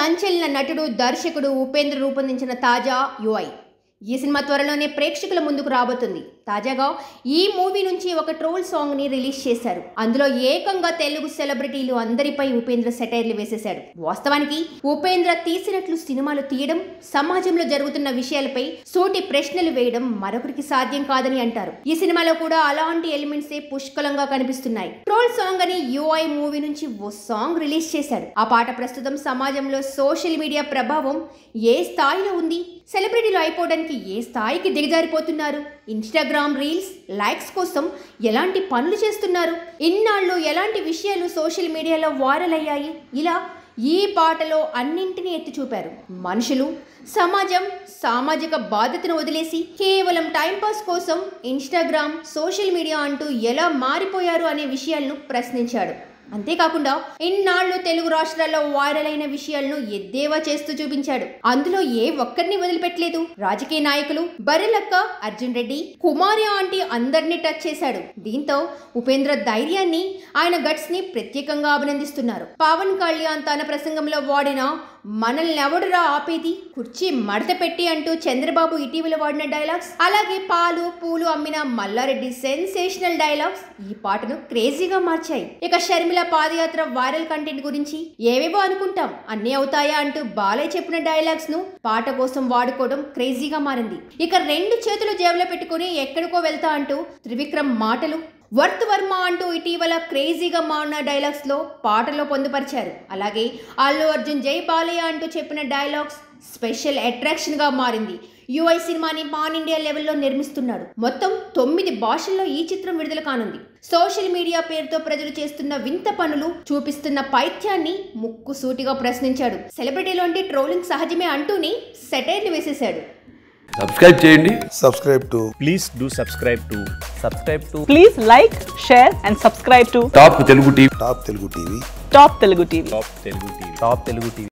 సంచలన నటుడు దర్శకుడు ఉపేంద్ర రూపొందించిన తాజా యుఐ ఈ సినిమా త్వరలోనే ప్రేక్షకుల ముందుకు రాబోతుంది తాజాగా ఈ మూవీ నుంచి ఒక ట్రోల్ సాంగ్ ని రిలీజ్ చేశారు అందులో ఏకంగా తెలుగు సెలబ్రిటీలు అందరిపై ఉపేంద్ర సెటైర్లు వేసేశాడు వాస్తవానికి ఉపేంద్ర తీసినట్లు సినిమాలు తీయడం సమాజంలో జరుగుతున్న విషయాలపై సూటి ప్రశ్నలు వేయడం మరొకరికి సాధ్యం కాదని అంటారు ఈ సినిమాలో కూడా అలాంటి ఎలిమెంట్స్ పుష్కలంగా కనిపిస్తున్నాయి ట్రోల్ సాంగ్ అని యుఐ మూవీ నుంచి ఓ సాంగ్ రిలీజ్ చేశాడు ఆ పాట ప్రస్తుతం సమాజంలో సోషల్ మీడియా ప్రభావం ఏ స్థాయిలో ఉంది సెలబ్రిటీలు అయిపోవడానికి ఏ స్థాయికి దిగజారిపోతున్నారు ఇన్స్టాగ్రామ్ రీల్స్ లైక్స్ కోసం ఎలాంటి పనులు చేస్తున్నారు ఇన్నాళ్ళు ఎలాంటి విషయాలు సోషల్ మీడియాలో వైరల్ అయ్యాయి ఇలా ఈ పాటలో అన్నింటినీ ఎత్తి చూపారు మనుషులు సమాజం సామాజిక బాధ్యతను వదిలేసి కేవలం టైంపాస్ కోసం ఇన్స్టాగ్రామ్ సోషల్ మీడియా అంటూ ఎలా మారిపోయారు అనే విషయాలను ప్రశ్నించాడు అంతేకాకుండా ఇన్నాళ్ళు తెలుగు రాష్ట్రాల్లో వైరల్ అయిన విషయాలను ఎద్దేవా చేస్తూ చూపించాడు అందులో ఏ ఒక్కరిని వదిలిపెట్టలేదు రాజకీయ నాయకులు బర్రెలక్క అర్జున్ రెడ్డి కుమారి ఆంటీ అందరినీ టచ్ చేశాడు దీంతో ఉపేంద్ర ధైర్యాన్ని ఆయన గట్స్ ని ప్రత్యేకంగా అభినందిస్తున్నారు పవన్ కళ్యాణ్ తన ప్రసంగంలో వాడిన మనల్ని ఎవడురా ఆపేది కుర్చీ మడత పెట్టి అంటూ చంద్రబాబు ఇటీవల వాడిన డైలాగ్స్ అలాగే పాలు పూలు అమ్మిన మల్లారెడ్డి సెన్సేషనల్ డైలాగ్స్ ఈ పాటను క్రేజీగా మార్చాయి ఇక షర్మిల పాదయాత్ర వైరల్ కంటెంట్ గురించి ఏవేవో అనుకుంటాం అన్నీ అవుతాయా అంటూ బాలయ్య చెప్పిన డైలాగ్స్ ను పాట కోసం వాడుకోవడం క్రేజీగా మారింది ఇక రెండు చేతులు జేబులో పెట్టుకుని ఎక్కడికో వెళ్తా అంటూ త్రివిక్రమ్ మాటలు వర్త్ వర్మ అంటూ ఇటీవల క్రేజీగా మారిన డైలాగ్స్ లో పాటలో పొందుపరిచారు అలాగే అల్లు అర్జున్ జై బాలయ్య అంటూ చెప్పిన డైలాగ్స్ స్పెషల్ అట్రాక్షన్ గా మారింది యుఐ సినిమాని పాన్ ఇండియా లెవెల్లో నిర్మిస్తున్నాడు మొత్తం తొమ్మిది భాషల్లో ఈ చిత్రం విడుదల కానుంది సోషల్ మీడియా పేరుతో ప్రజలు చేస్తున్న వింత పనులు చూపిస్తున్న పైత్యాన్ని ముక్కు సూటిగా ప్రశ్నించాడు సెలబ్రిటీలు అంటే ట్రోలింగ్ సహజమే అంటూనే సెటైర్లు వేసేశాడు సబ్స్క్రైబ్ చేయండి subscribe to please do subscribe to subscribe to Please like, share, and subscribe to Top Telugu TV Top Telugu TV. Top Telugu TV. top telugu tv top telugu tv